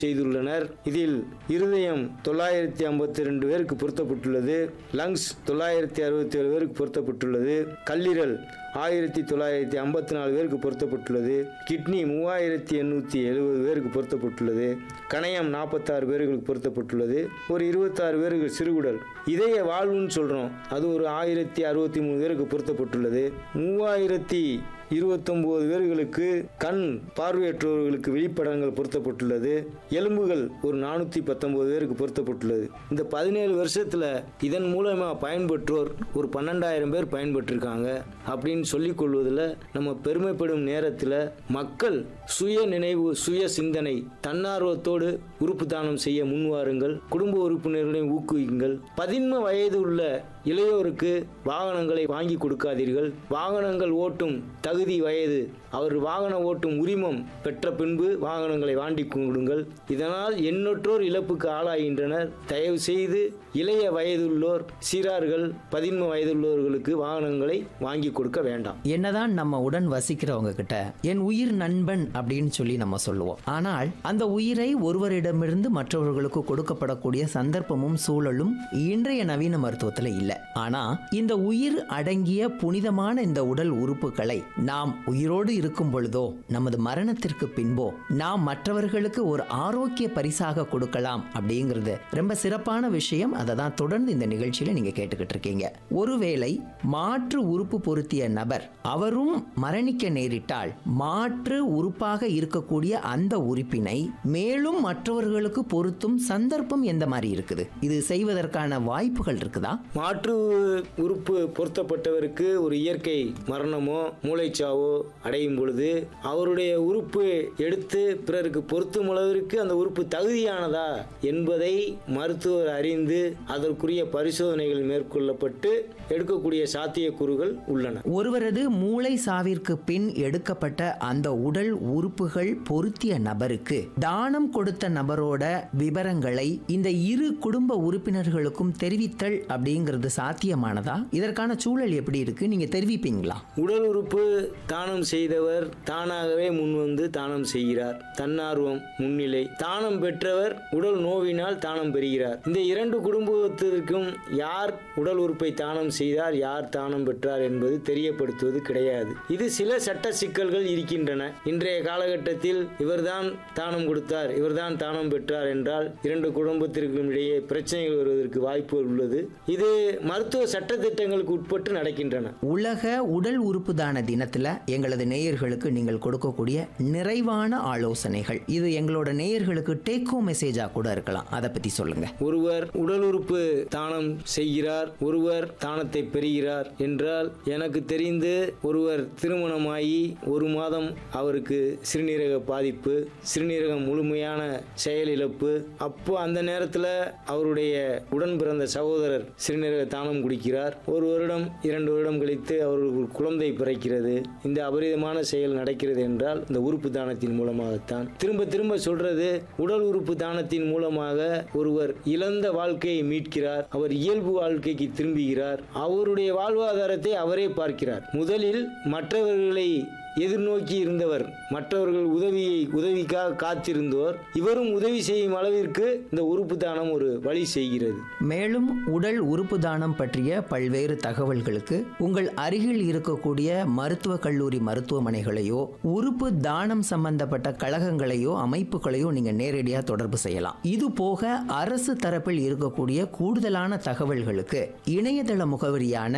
செய்துள்ளனர் இதில் இருதயம் தொள்ளாயிரத்தி ஐம்பத்தி ரெண்டு பேருக்கு பொருத்தப்பட்டுள்ளது லங்ஸ் தொள்ளாயிரத்தி அறுபத்தி ஏழு பேருக்கு பொருத்தப்பட்டுள்ளது கல்லீரல் ஆயிரத்தி தொள்ளாயிரத்தி ஐம்பத்தி நாலு பேருக்கு பொருத்தப்பட்டுள்ளது கிட்னி மூவாயிரத்தி எண்ணூற்றி எழுபது பேருக்கு பொருத்தப்பட்டுள்ளது கணையம் நாற்பத்தாறு பேர்களுக்கு பொருத்தப்பட்டுள்ளது ஒரு இருபத்தாறு பேருக்கு சிறுகுடல் இதய வாழ்வுன்னு சொல்கிறோம் அது ஒரு ஆயிரத்தி அறுபத்தி மூணு பேருக்கு பொருத்தப்பட்டுள்ளது மூவாயிரத்தி இருபத்தொம்போது பேர்களுக்கு கண் பார்வையற்றோர்களுக்கு விழிப்படங்கள் பொருத்தப்பட்டுள்ளது எலும்புகள் ஒரு நானூற்றி பத்தொம்போது பேருக்கு பொருத்தப்பட்டுள்ளது இந்த பதினேழு வருஷத்தில் இதன் மூலமாக பயன்பெற்றோர் ஒரு பன்னெண்டாயிரம் பேர் பயன்பெற்றிருக்காங்க அப்படின்னு சொல்லிக் கொள்வதில் நம்ம பெருமைப்படும் நேரத்தில் மக்கள் சுய நினைவு சுய சிந்தனை தன்னார்வத்தோடு உறுப்பு தானம் செய்ய முன்வாருங்கள் குடும்ப உறுப்பினர்களை ஊக்குவியுங்கள் பதின்ம வயது உள்ள இளையோருக்கு வாகனங்களை வாங்கி கொடுக்காதீர்கள் வாகனங்கள் ஓட்டும் தகுதி வயது அவர் வாகன ஓட்டும் உரிமம் பெற்ற பின்பு வாகனங்களை வாங்கி கொடுங்கள் இதனால் எண்ணற்றோர் இழப்புக்கு ஆளாகின்றனர் தயவு செய்து இளைய வயதுள்ளோர் சிறார்கள் பதின்ம வயதுள்ளவர்களுக்கு வாகனங்களை வாங்கி கொடுக்க வேண்டாம் என்னதான் நம்ம உடன் வசிக்கிறவங்க கிட்ட என் உயிர் நண்பன் அப்படின்னு சொல்லி நம்ம சொல்லுவோம் ஆனால் அந்த உயிரை ஒருவரிடமிருந்து மற்றவர்களுக்கு கொடுக்கப்படக்கூடிய சந்தர்ப்பமும் சூழலும் இன்றைய நவீன மருத்துவத்துல இல்ல ஆனா இந்த உயிர் அடங்கிய புனிதமான இந்த உடல் உறுப்புகளை நாம் உயிரோடு இருக்கும் பொழுதோ நமது மரணத்திற்கு பின்போ நாம் மற்றவர்களுக்கு ஒரு ஆரோக்கிய பரிசாக கொடுக்கலாம் அப்படிங்கிறது ரொம்ப சிறப்பான விஷயம் அதை தான் தொடர்ந்து இந்த நிகழ்ச்சியில நீங்க கேட்டுக்கிட்டு இருக்கீங்க ஒருவேளை மாற்று உறுப்பு பொருத்திய நபர் அவரும் மரணிக்க நேரிட்டால் மாற்று உறுப்பாக இருக்கக்கூடிய அந்த உறுப்பினை மேலும் மற்றவர்களுக்கு பொருத்தும் சந்தர்ப்பம் எந்த மாதிரி இருக்குது இது செய்வதற்கான வாய்ப்புகள் இருக்குதா மாற்று உறுப்பு பொருத்தப்பட்டவருக்கு ஒரு இயற்கை மரணமோ மூளைச்சாவோ அடையும் பொழுது அவருடைய உறுப்பு எடுத்து பிறருக்கு பொருத்தும் அளவிற்கு அந்த உறுப்பு தகுதியானதா என்பதை மருத்துவர் அறிந்து அதற்குரிய பரிசோதனைகள் மேற்கொள்ளப்பட்டு எடுக்கக்கூடிய சாத்தியக்கூறுகள் உள்ளன ஒருவரது மூளை சாவிற்கு பின் எடுக்கப்பட்ட அந்த உடல் உறுப்புகள் பொருத்திய நபருக்கு தானம் கொடுத்த நபரோட விவரங்களை இந்த இரு குடும்ப உறுப்பினர்களுக்கும் தெரிவித்தல் அப்படிங்கிறது சாத்தியமானதா இதற்கான சூழல் எப்படி இருக்கு நீங்க தெரிவிப்பீங்களா உடல் உறுப்பு தானம் செய்தவர் தானாகவே முன்வந்து தானம் செய்கிறார் தன்னார்வம் முன்னிலை தானம் பெற்றவர் உடல் நோவினால் தானம் பெறுகிறார் இந்த இரண்டு குடும்பத்திற்கும் யார் உடல் உறுப்பை தானம் செய்தார் யார் தானம் பெற்றார் என்பது தெரியப்படுத்துவது கிடையாது இது சில சட்ட சிக்கல்கள் இருக்கின்றன இன்றைய காலகட்டத்தில் இவர்தான் தானம் கொடுத்தார் இவர்தான் தானம் பெற்றார் என்றால் இரண்டு குடும்பத்திற்கும் இடையே பிரச்சனைகள் வருவதற்கு வாய்ப்பு உள்ளது இது மருத்துவ சட்ட திட்டங்களுக்கு உட்பட்டு நடக்கின்றன உலக உடல் உறுப்பு தான தினத்துல எங்களது நேயர்களுக்கு நீங்கள் கொடுக்கக்கூடிய நிறைவான ஆலோசனைகள் இது எங்களோட நேயர்களுக்கு டேக் ஹோம் மெசேஜா கூட இருக்கலாம் அதை பத்தி சொல்லுங்க ஒருவர் உடல் உறுப்பு தானம் செய்கிறார் ஒருவர் தானத்தை பெறுகிறார் என்றால் எனக்கு தெரிந்து ஒருவர் திருமணமாகி ஒரு மாதம் அவருக்கு சிறுநீரக பாதிப்பு சிறுநீரகம் முழுமையான செயலிழப்பு அப்போ அந்த நேரத்தில் அவருடைய உடன் பிறந்த சகோதரர் சிறுநீரக தானம் குடிக்கிறார் ஒரு வருடம் இரண்டு வருடம் கழித்து அவருக்கு ஒரு குழந்தை பிறக்கிறது இந்த அபரிதமான செயல் நடக்கிறது என்றால் இந்த உறுப்பு தானத்தின் மூலமாகத்தான் திரும்ப திரும்ப சொல்றது உடல் உறுப்பு தானத்தின் மூலமாக ஒருவர் இழந்த வாழ்க்கையை மீட்கிறார் அவர் இயல்பு வாழ்க்கைக்கு திரும்புகிறார் அவருடைய வாழ்வாதாரத்தை அவரே பார்க்கிறார் முதலில் மற்றவர்களை எதிர்நோக்கி இருந்தவர் மற்றவர்கள் உதவியை உதவிக்காக காத்திருந்தோர் இவரும் உதவி செய்யும் அளவிற்கு இந்த உறுப்பு தானம் ஒரு வழி செய்கிறது மேலும் உடல் உறுப்பு தானம் பற்றிய பல்வேறு தகவல்களுக்கு உங்கள் அருகில் இருக்கக்கூடிய மருத்துவ கல்லூரி மருத்துவமனைகளையோ உறுப்பு தானம் சம்பந்தப்பட்ட கழகங்களையோ அமைப்புகளையோ நீங்க நேரடியாக தொடர்பு செய்யலாம் இது போக அரசு தரப்பில் இருக்கக்கூடிய கூடுதலான தகவல்களுக்கு இணையதள முகவரியான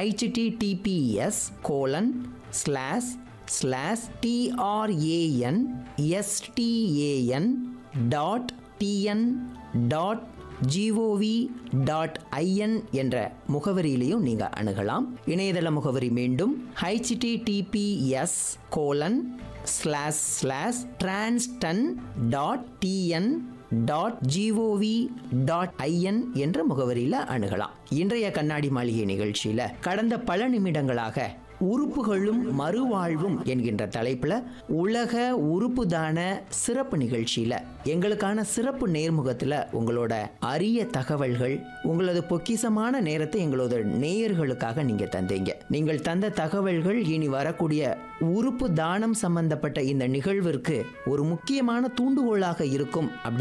HTTPS colon slash slash TRAN STAN dot TN dot GOV dot IN என்ற முகவரியிலையும் நீங்க அணுகலாம் இணையதள முகவரி மீண்டும் HTTPS colon slash slash Transtan dot TN dot GOV dot IN என்ற முகவரியில் அணுகலாம் இன்றைய கண்ணாடி மாளிகை நிகழ்ச்சியில் கடந்த பல நிமிடங்களாக உறுப்புகளும் மறுவாழ்வும் என்கின்ற தலைப்புல உலக உறுப்பு தான சிறப்பு நிகழ்ச்சியில எங்களுக்கான சிறப்பு நேர்முகத்துல உங்களோட அரிய தகவல்கள் உங்களது பொக்கிசமான நேரத்தை எங்களோட நேயர்களுக்காக நீங்க தந்தீங்க நீங்கள் தந்த தகவல்கள் இனி வரக்கூடிய உறுப்பு தானம் சம்பந்தப்பட்ட இந்த நிகழ்விற்கு ஒரு முக்கியமான தூண்டுகோலாக இருக்கும் அப்படி